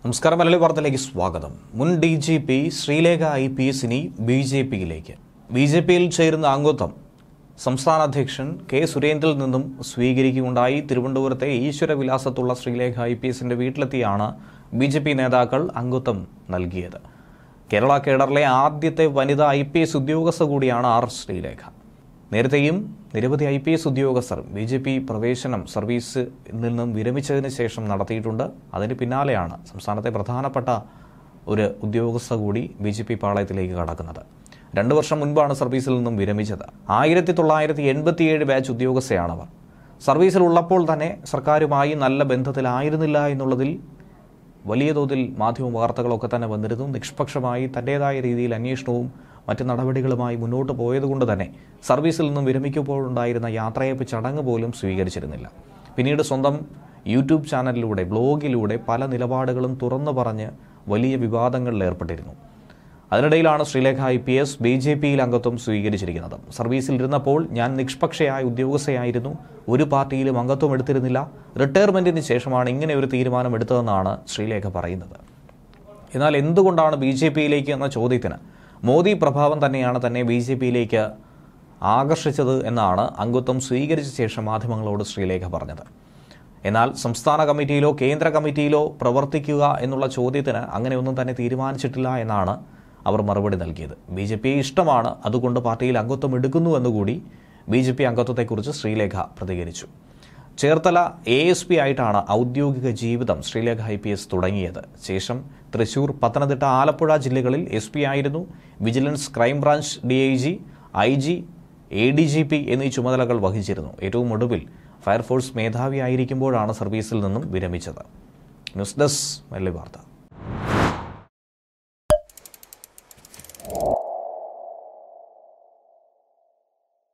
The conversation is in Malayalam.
നമസ്കാരം മലയാളി വാർത്തയിലേക്ക് സ്വാഗതം മുൻ D G P Sreelekha I P S ഇനി ബി ജെ പിയിലേക്ക് ബി ജെ പിയിൽ ചേരുന്ന അംഗത്വം സംസ്ഥാന അധ്യക്ഷൻ കെ സുരേന്ദ്രനിൽ നിന്നും സ്വീകരിക്കുകയുണ്ടായി തിരുവനന്തപുരത്തെ ഈശ്വരവിലാസത്തുള്ള ശ്രീലേഖ ഐ പി എസിന്റെ വീട്ടിലെത്തിയാണ് ബി ജെ പി നേതാക്കൾ അംഗത്വം നൽകിയത് കേരള കേഡറിലെ ആദ്യത്തെ വനിതാ ഐ പി എസ് ഉദ്യോഗസ്ഥ കൂടിയാണ് ആർ ശ്രീലേഖ നേരത്തെയും നിരവധി ഐ പി എസ് ഉദ്യോഗസ്ഥർ ബി ജെ പി പ്രവേശനം സർവീസിൽ നിന്നും വിരമിച്ചതിന് ശേഷം നടത്തിയിട്ടുണ്ട് അതിന് പിന്നാലെയാണ് സംസ്ഥാനത്തെ പ്രധാനപ്പെട്ട ഒരു ഉദ്യോഗസ്ഥ കൂടി ബി ജെ പി പാളയത്തിലേക്ക് കടക്കുന്നത് രണ്ടു വർഷം മുൻപാണ് സർവീസിൽ നിന്നും വിരമിച്ചത് ആയിരത്തി തൊള്ളായിരത്തി എൺപത്തിയേഴ് ബാച്ച് ഉദ്യോഗസ്ഥയാണവർ സർവീസിൽ ഉള്ളപ്പോൾ തന്നെ സർക്കാരുമായി നല്ല ബന്ധത്തിലായിരുന്നില്ല എന്നുള്ളതിൽ വലിയ തോതിൽ മാധ്യമ വാർത്തകളൊക്കെ തന്നെ വന്നിരുന്നു നിഷ്പക്ഷമായി തൻ്റേതായ രീതിയിൽ അന്വേഷണവും മറ്റ് നടപടികളുമായി മുന്നോട്ട് പോയതുകൊണ്ട് തന്നെ സർവീസിൽ നിന്നും വിരമിക്കുമ്പോഴുണ്ടായിരുന്ന യാത്രയപ്പ് ചടങ്ങ് പോലും സ്വീകരിച്ചിരുന്നില്ല പിന്നീട് സ്വന്തം യൂട്യൂബ് ചാനലിലൂടെ ബ്ലോഗിലൂടെ പല നിലപാടുകളും തുറന്നു പറഞ്ഞ് വലിയ വിവാദങ്ങളിൽ ഏർപ്പെട്ടിരുന്നു അതിനിടയിലാണ് Sreelekha I P S B J പിയിൽ അംഗത്വം സ്വീകരിച്ചിരിക്കുന്നത് സർവീസിൽ ഇരുന്നപ്പോൾ ഞാൻ നിഷ്പക്ഷയായ ഉദ്യോഗസ്ഥയായിരുന്നു ഒരു പാർട്ടിയിലും അംഗത്വം എടുത്തിരുന്നില്ല റിട്ടയർമെന്റിന് ശേഷമാണ് ഇങ്ങനെ ഒരു തീരുമാനം എടുത്തതെന്നാണ് ശ്രീലേഖ പറയുന്നത് എന്നാൽ എന്തുകൊണ്ടാണ് ബി ജെ പിയിലേക്ക് എന്ന ചോദ്യത്തിന് മോദി പ്രഭാവം തന്നെയാണ് തന്നെ ബി ജെ പിയിലേക്ക് ആകർഷിച്ചത് എന്നാണ് അംഗത്വം സ്വീകരിച്ച ശേഷം മാധ്യമങ്ങളോട് ശ്രീലേഖ പറഞ്ഞത് എന്നാൽ സംസ്ഥാന കമ്മിറ്റിയിലോ കേന്ദ്ര കമ്മിറ്റിയിലോ പ്രവർത്തിക്കുക എന്നുള്ള ചോദ്യത്തിന് അങ്ങനെയൊന്നും തന്നെ തീരുമാനിച്ചിട്ടില്ല എന്നാണ് അവർ മറുപടി നൽകിയത് ബി ജെ പിയെ ഇഷ്ടമാണ് അതുകൊണ്ട് പാർട്ടിയിൽ അംഗത്വം എടുക്കുന്നു എന്നുകൂടി ബി ജെ പി അംഗത്വത്തെക്കുറിച്ച് ശ്രീലേഖ പ്രതികരിച്ചു ചേർത്തല എ എസ് പി ആയിട്ടാണ് ഔദ്യോഗിക ജീവിതം ശ്രീലേഖ ഐ പി എസ് തുടങ്ങിയത് ശേഷം തൃശൂർ പത്തനംതിട്ട ആലപ്പുഴ ജില്ലകളിൽ എസ് പി ആയിരുന്നു vigilance crime branch D I G I G A D G P എന്നീ ചുമതലകൾ വഹിച്ചിരുന്നു ഏറ്റവും ഒടുവിൽ ഫയർഫോഴ്സ് മേധാവിയായിരിക്കുമ്പോഴാണ് സർവീസിൽ നിന്നും വിരമിച്ചത് ന്യൂസ് ഡെസ്ക് വെള്ളി വാർത്ത